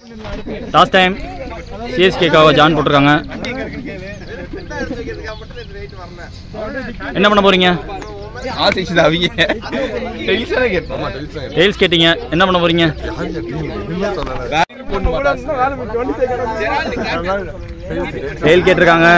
Last time சிஎஸ்கேக்காக join போட்டிருக்காங்க என்ன பண்ண போறீங்க ஆசிச்சு அவங்க டெலிஷனே கேட்போம் டெலிஷன் டெய்ல்ஸ் கேட்டீங்க என்ன பண்ண போறீங்க டெய்ல் கேட்டிருக்காங்க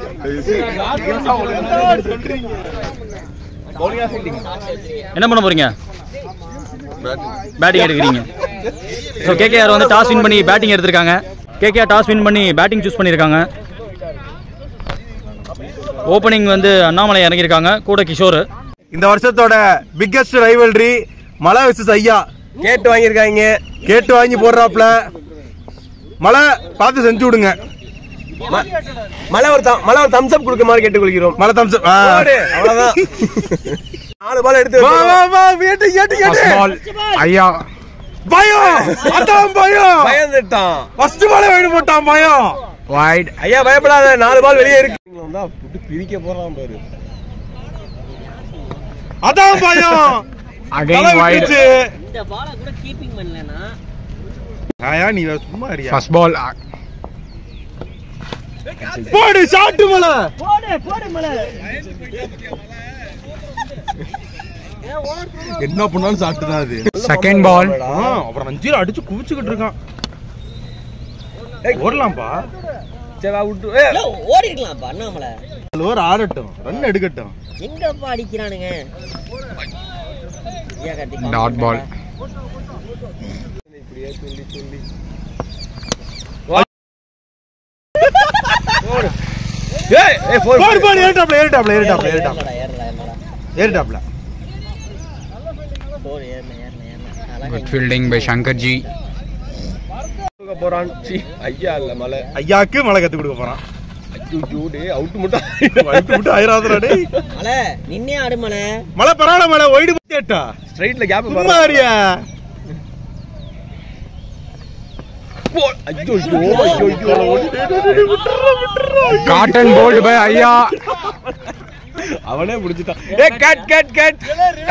என்ன பண்ண போறீங்க பேட்டிங் எடுக்கிறீங்க ஸோ கேகேஆர் வந்து டாஸ் வின் பண்ணி பேட்டிங் எடுத்திருக்காங்க கேகேஆர் டாஸ் வின் பண்ணி பேட்டிங் சூஸ் பண்ணியிருக்காங்க ஓப்பனிங் வந்து அண்ணாமலை இறங்கியிருக்காங்க கூட கிஷோர் இந்த வருஷத்தோட பிக்கஸ்ட் ரைவல்ரி மலை விசஸ் ஐயா கேட்டு வாங்கியிருக்காங்க கேட்டு வாங்கி போடுறாப்ல மலை பார்த்து செஞ்சு விடுங்க மழை ஒரு தம்- மழை ஒரு தம்ஸ் அப் கொடுக்குமாறு கேட்டுக்கொள்கிறோம் மலை தம்ஸ் போடு, அவ்வளவுதான் நாலு பால் எடுத்து வா வச்சிருக்கோம். வா வா கேட்டு கேட்டு கேட்டு ஐயா பயம் அதான் பயம் பயந்துட்டான் ஃபர்ஸ்ட் பாலே வேணும் போட்டான் பயம் வைட் ஐயா பயப்படாத நாலு பால் வெளியே இருக்கு தான் புட்டு பிரிக்க போறான் பாரு அதான் பயம் அகைன் தலை வைட் விட்டுச்சு. இந்த பாலை கூட கீப்பிங் பண்ணலனா ஆயா நீ வேற சும்மா இருயா ஃபர்ஸ்ட் பால் போடு ஷாட்டு மலை போடு போடு மலை என்ன பண்ணாலும் ஷாட்டு தான் அது செகண்ட் பால் ஆ, அப்புறம் அஞ்சு அடிச்சு குவிச்சுக்கிட்டு இருக்கான் ஓடலாம்ப்பா சரி வா விட்டு ஏய், இல்ல, ஓடி இருக்கலாம்ப்பா அண்ணாமலை ஓவர் ஆடட்டும் ரன் எடுக்கட்டும் எங்கப்பா அடிக்கிறானுங்க ஐயா, கார்த்திக், டாட் பால் ஏய், ஏய், four, போடு போடு ஏறிட்டாப்ல ஏறிட்டாப்ல ஏறிட்டாப்ல ஏறிட்டாப்ல ஏறலடா, ஏறலடா, ஏறலடா. ஏறிட்டாப்ல போடு, ஏறல, ஏறல, ஏறல. அழகா good fielding by Shankar ji கொடுக்க போறான் சீ, ஐயா இல்ல மலை ஐயாக்கு மழை கத்து கொடுக்க போறான் ஐயோ, டேய், அவுட் மட்டும் வயிற்று விட்டு ஆயிராதுடா டேய் மலை நின்னே ஆடு மலை மழை பரவாயில்ல மழை ஒயிடு கேட்டா ஸ்ட்ரைட்ல கேப் சும்மா அறியா ஐயோ ஐயோ ஐயோ ஐயோ காட்டன் போல்டு பை ஐயா அவனே முடிச்சிட்டான் ஏ கட் கட் கட்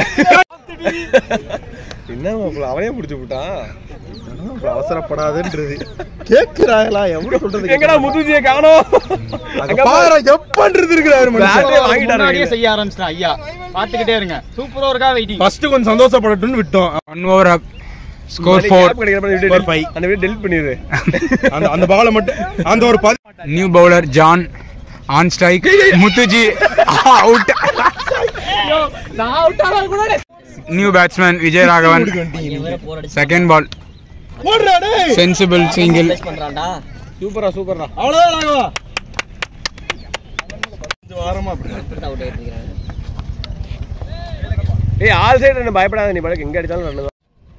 என்ன மாப்பிள அவனே முடிச்சு விட்டான் அவசரப்படாதுன்றது கேக்குறாங்களா எவ்வளவு சொல்றது எங்கடா முத்துஜியை காணோம் அங்க பாரு எப்பன்றது இருக்கிறாரு பேட்டே வாங்கிட்டாரு முன்னாடியே செய்ய ஆரம்பிச்சிட்டேன் ஐயா பார்த்துக்கிட்டே இருங்க சூப்பரா இருக்கா வெயிட்டிங் ஃபர்ஸ்ட் கொஞ்சம் சந்தோஷப்படட்டும்னு விட்டோம் one over up score four Score five. அந்த வீடியோ டெலிட் பண்ணிரு அந்த அந்த பாலை மட்டும் அந்த ஒரு பதி new bowler John on strike Muthuji out new batsman Vijay Raghavan இவன் வேற போர் அடிச்சு செகண்ட் பால் ஓடுறா டேய் சென்சிபிள் சிங்கிள் place பண்றான்டா சூப்பரா சூப்பரா அவ்வளவுதான் ராகவா கொஞ்சம் வாரமா அப்படி இப்படிதான் out ஆயிட்டு இருக்கிறான். ஏய் ஆல் சைடு என்ன பயப்படாத நீ பழக்க எங்க அடிச்சாலும் நல்லது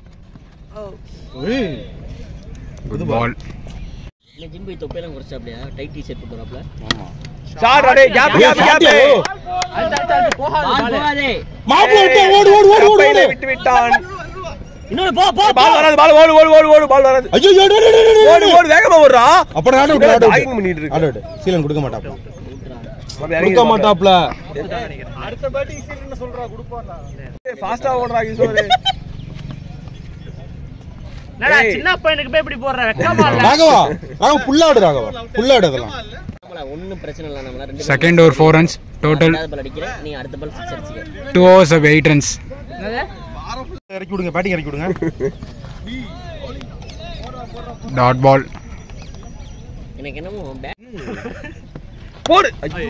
குட் பால் இல்ல ஜிம் போய் தொப்பையெல்லாம் குறைச்சாப்லையா டைட் டி ஷர்ட் போட்டு வராப்ல ஷாட் அடே கேப் கேப் கேப் பால் போகாதே மாப்பிள்ளை விட்டு ஓடு ஓடு ஓடு ஓடு ஓடு விட்டு விட்டான் இன்னொரு போ போ பால் வராது பால் ஓடு ஓடு ஓடு ஓடு பால் வராது ஐயோ ஓடு ஓடு ஓடு ஓடு ஓடு வேகமா ஓடுறா அப்புறம் ஆட விட்டு ஆட Dying விட்டு பண்ணிட்டு இருக்கு ஆட விட்டு சீலன் கொடுக்க மாட்டாப்ல அப்படி இறங்கி கொடுக்க மாட்டாப்ல ஃபாஸ்டா ஓடுறா கிஷோர் சின்ன பையனுக்கு போய் இப்படி போடுற வெக்கமா ராகவா ராகவா புல்லாடு ராகவா புல்லாடு அதெல்லாம் நம்மள ஒண்ணும் பிரச்சனை இல்ல நம்மள ரெண்டு second over four runs total ரெண்டாவது பால் அடிக்கிறேன் நீ அடுத்த பால் சிக்ஸ் அடிச்சுக்க two overs of eight runs இறக்கி விடுங்க பேட்டிங் இறக்கி விடுங்க டாட் பால் எனக்கு என்னமோ bat போடு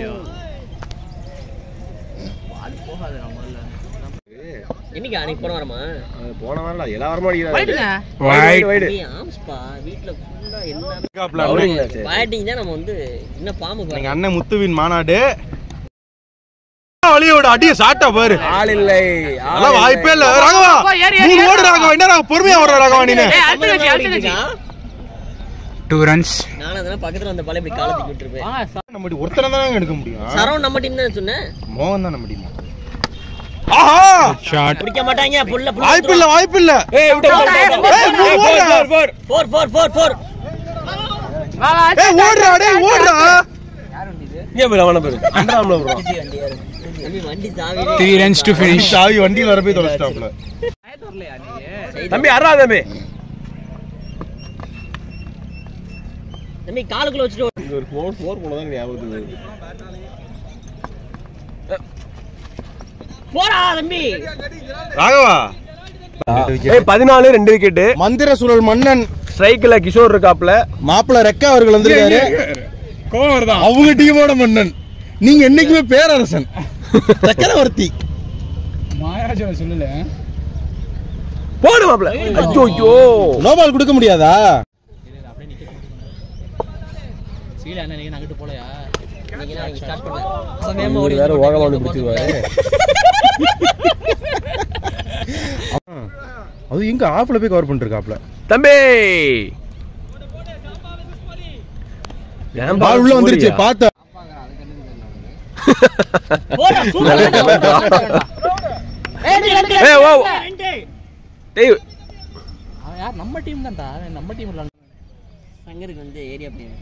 என்னைக்கு அன்னைக்கு போன வரமா போன வாரம்ல எல்லா வாரமும் அடிக்கிறாரு வைட் வைடு ஏய், ஆம்ஸ்பா வீட்ல ஃபுல்லா எல்லாமே Bowling ல சரி. பேட்டிங் தான் நம்ம வந்து என்ன பாம்பு எங்க அண்ணன் முத்துவின் மாநாடு வழியோட அடிய சாட்டா பாரு ஆள் இல்லை அதெல்லாம் வாய்ப்பே இல்ல ராகவா மூணு ஓடு ராகவா என்ன ராகவா பொறுமையா ஓடுற ராகவா நீனு டூ ரன்ஸ் நானும் அதெல்லாம் பக்கத்துல வந்த பால் இப்படி காலத்துக்கு விட்டுருப்பேன் நம்ம இப்படி ஒருத்தனை தானே எடுக்க முடியும் சரவண் நம்ம டீம் தான் சொன்னேன் மோகன் தான் நம்ம டீம் ஆஹா ஷாட் பிடிக்க மாட்டாங்க புல்ல வாய்ப்பு இல்ல வாய்ப்பு இல்ல ஏய் விட்டு விட்டு ஏய், மூணு ஓடுறா. ஃபோர் ஃபோர் ஃபோர் ஃபோர் ஏய் ஓடுறா டேய் ஓடுறா இங்க போய் அவன பேரு அண்டராம்ல வருவான் தம்பி வண்டி சாவி த்ரீ ரன்ஸ் டு ஃபினிஷ் சாவி வண்டியில வர போய் தொலைச்சிட்டாப்ல தம்பி அறா தம்பி தம்பி காலுக்குள்ள வச்சுட்டு ஒரு ஃபோர் ஃபோர் போனதான் ஞாபகத்துக்கு வருது. போடா தம்பி ராகவா ஏய் பதினாலு ரெண்டு விக்கெட்டு மந்திர சுழல் மன்னன் ஸ்ட்ரைக்ல கிஷோர் இருக்காப்ல மாப்பிள்ள ரெக்க அவர்கள் வந்திருக்காரு கோவம் வருதான் அவங்க டீமோட மன்னன் நீங்க என்னைக்குமே பேரரசன் சக்கரவர்த்தி மாயாஜோட சொல்லல போடு மாப்ள ஐயோ ஐயோ நோபால் கொடுக்க முடியாதா சீல அண்ணன் நீங்க அங்கிட்டு போலையா நீங்க தான் நீங்க ஸ்டார்ட் பண்ண இவரு வேற ஓகமா வந்து பிடிச்சிருவாரு அது எங்க ஆஃப்ல போய் கவர் பண்ணிருக்காப்ல தம்பி பால் உள்ள வந்துருச்சு பார்த்த போடா சூப்பர் ஏய், ஓ. டேய் அவன் யார் நம்ம டீம் தான்டா அவன் நம்ம டீம் சங்கருக்கு வந்து ஏரியா பிளேயர்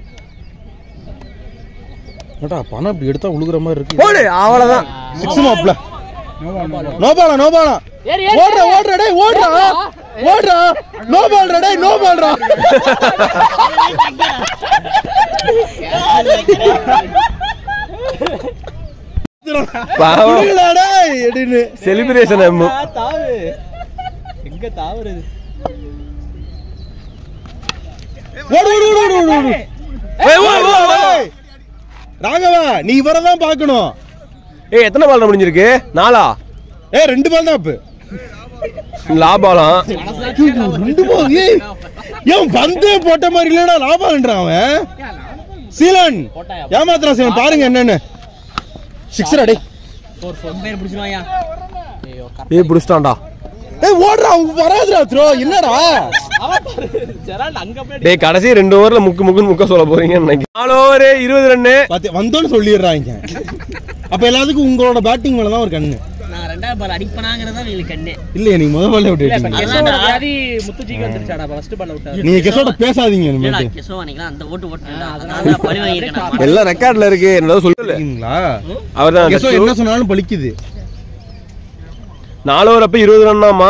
ஏடா பணம் இப்படி எடுத்தா உழுகுற மாதிரி இருக்கு போடு அவ்வளவுதான் சிக்ஸ் மாப்ல நோபாலா நோபாலா ஓடுறா ஓடுறா டேய் ஓடுறா ஓடுறா நோபால்ரா டேய் நோபால்ரா பாவம் விடுங்கடா டேய் அப்படின்னு செலிப்ரேஷன் எங்க தாவறது ஓடு ஓடு ஓடு ஓடு ஓடு ஏய், ராகவா நீ இவரை தான் பார்க்கணும் ஏய் எத்தனை பால் முடிஞ்சிருக்கு நாலா ஏய் ரெண்டு பால் தான் அப்பு லாபாலாம் ரெண்டு பால் ஏய் ஏன் பந்தே போட்ட மாதிரி இல்லடா லாபம்ன்றான் அவன் சீலன் ஏமாத்துறான் சீலன் பாருங்க என்னன்னு சிக்ஸரா டேய் ஃபோர் ஃபோர் பேர் பிடிச்சிருவாயா ஐயோ ஏய் புடிச்சிட்டான்டா ஏய் ஓடுறா வராதுடா த்ரோ என்னடா ஜெரால்ட் அங்க போய் டேய் கடைசி ரெண்டு ஓவர்ல முக்கு முக்குன்னு முக்க சொல்ல போறீங்கன்னு நினைக்கிறேன் நாலு ஓவர் இருபது ரன்னு பாத்து வந்தோன்னு சொல்லிடுறாங்க அப்ப எல்லாத்துக்கும் உங்களோட பேட்டிங் மேல தான் ஒரு கண்ணு நான் ரெண்டாவது பால் அடிப்பனாங்கிறது தான் உங்களுக்கு கண்ணு இல்லையா நீங்க முத பால்ல விட்டுட்டீங்க அதான்டா. முத்துச்சிக்கு வந்துருச்சாடா ஃபர்ஸ்ட் பால் விட்டாரு நீங்க கெசோட பேசாதீங்க இல்லடா, இனிமேட்டு. கெசோ அன்னைக்கெல்லாம் அந்த ஓட்டு ஓட்டுனேன்டா. அதனால தான் பழி வாங்கியிருக்கேன் நான். எல்லாம் ரெக்கார்ட்ல இருக்கு என்னதோ சொல்லு இருக்கீங்களா அவர் கெசோ தான் என்ன சொன்னாலும் பலிக்குது நாலு ஓவர் அப்ப இருபது ரன்னாமா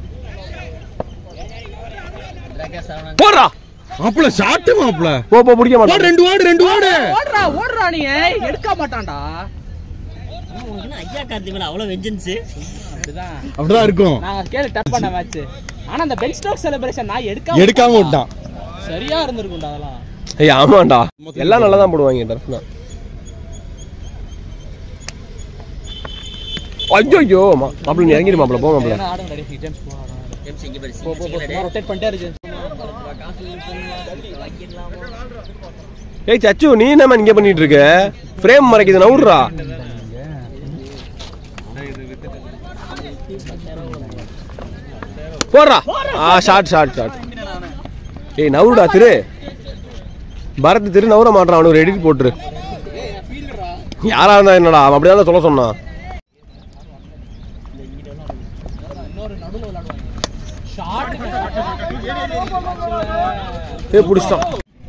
போடுறா மாப்பிள ஷாட்டு மாப்பிள போ போ பிடிக்க ஓடு மாட்டேன் ரெண்டு ஓடு ரெண்டு ஓடு ஓடுறா ஓடுறா நீ எடுக்க மாட்டான்டா உனக்கு என்ன ஐயா கார்த்தி மேல அவ்வளவு வெஞ்சன்ஸ் அப்படிதான் அப்படிதான் இருக்கும் நாங்க கேளு டப் பண்ண மேட்ச் ஆனா அந்த பென் ஸ்டோக் செலிப்ரேஷன் நான் எடுக்க எடுக்காம விட்டான் சரியா இருந்திருக்கும்டா அதெல்லாம் ஏய் ஆமாண்டா எல்லாம் நல்லா தான் போடுவாங்க டர்ஃப்னா ஐயோ ஐயோ மாப்பிள்ள நீ இறங்கிடு மாப்பிள்ள போ மாப்பிள்ள ஏன்னா ஆடுங்க ரெடி ஜேம்ஸ் போ ஜேம்ஸ் இங்க பாரு சிங்க சிங்கடே. ரொட்டேட் பண்ணிட்டே இரு ஜேம்ஸ் ஏய் சச்சு நீ என்ன இங்க பண்ணிட்டு இருக்க ஃப்ரேம் மறைக்குது நவுடுறா போடுறா ஆ ஷார்ட் ஷார்ட் ஷார்ட் ஏய் நவுடுடா திரு பரத் திரு நவுற மாட்டான் அவனுக்கு ஒரு எடிட் போட்டுரு யாரா இருந்தா என்னடா அவன் அப்படிதான் சொல்ல சொன்னான் ஏய் பிடிச்சிட்டான்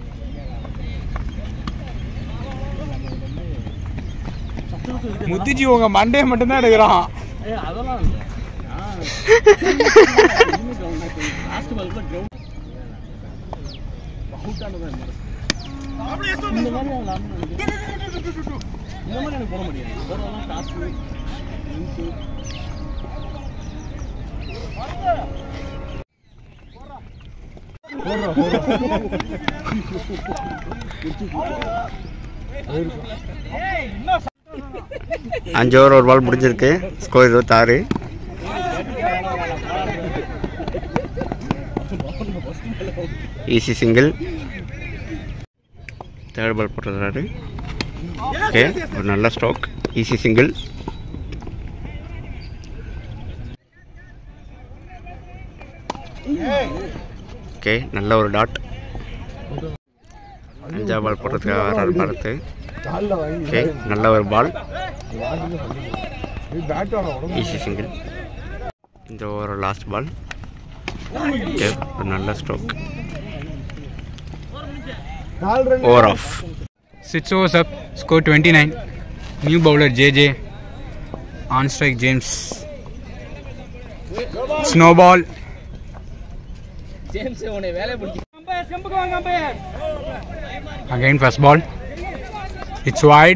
முத்துஜி உங்க மண்டே மட்டும்தான் எடுக்கிறான் அஞ்சு ஓவர் ஒரு பால் முடிஞ்சிருக்கு ஸ்கோர் இருபத்தாறு ஈஸி சிங்கிள் தேர்ட் பால் போட்டுறாரு ஓகே ஒரு நல்ல ஸ்ட்ரோக் ஈஸி சிங்கிள் ஓகே நல்ல ஒரு டாட் அஞ்சா பால் போடுறதுக்காக வர்றாரு பார்த்து ஓகே நல்ல ஒரு பால் ஈஸி சிங்கிள் இந்த ஓவர் லாஸ்ட் பால் ஓகே ஒரு நல்ல stroke over of Six overs up, score 29. New bowler JJ. On strike James. Snowball. James உன்னை வேலைய பிடிச்சி Again, first ball. It's wide.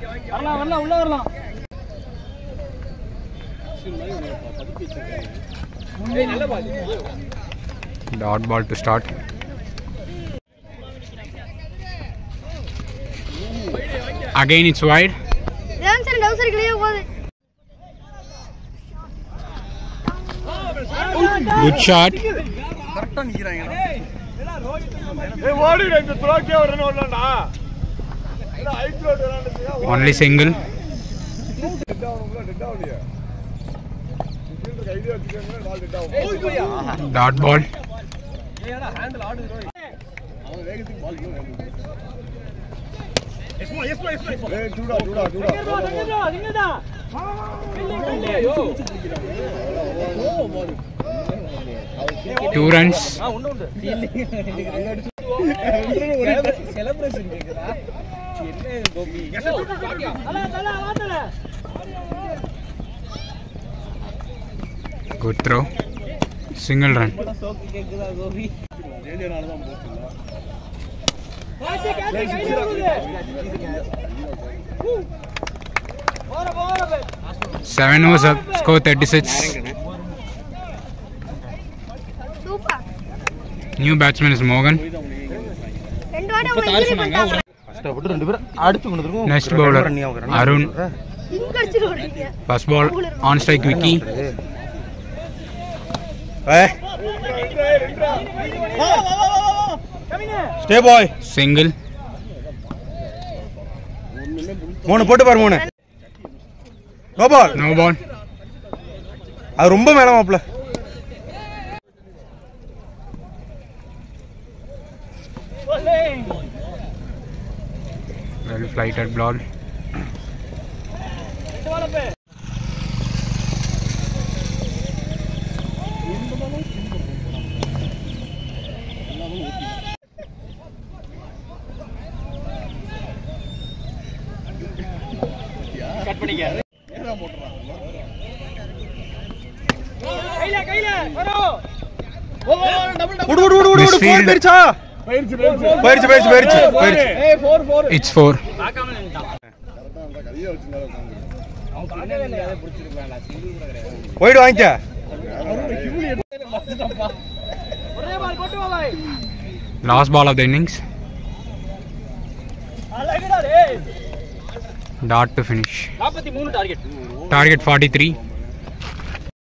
Dot ball to start. Again, it's wide. ஏன் sir டவுசர் கிளியே போகுது Good shot. Only single. Dot ball. Two runs. Good throw. Single run. Seven overs up. Score 36. Super New batsman is Morgan. ரெண்டு வாட்டி அவங்க injury பண்ணிட்டாங்க கஷ்டப்பட்டு ரெண்டு பேரும் அடிச்சு கொண்டு வந்துருக்கோம். Next bowler Arun. இங்க அடிச்சுட்டு ஓடுறீங்க First ball on strike Vicky. ஏய். Stay boy. Single. மூணு போட்டு பாரு மூணு நோ பால் No ball. அது ரொம்ப மேல மாப்ள Well flighted ball. விடு விடு விடு விடு விடு Misfield. போர் போயிருச்சா போயிருச்சு போயிருச்சு போயிருச்சு போயிருச்சு It's four. போயிடு வாங்கிக்க Last ball of the innings. Dot to finish. நாற்பத்தி மூணு டார்கெட் Target 43.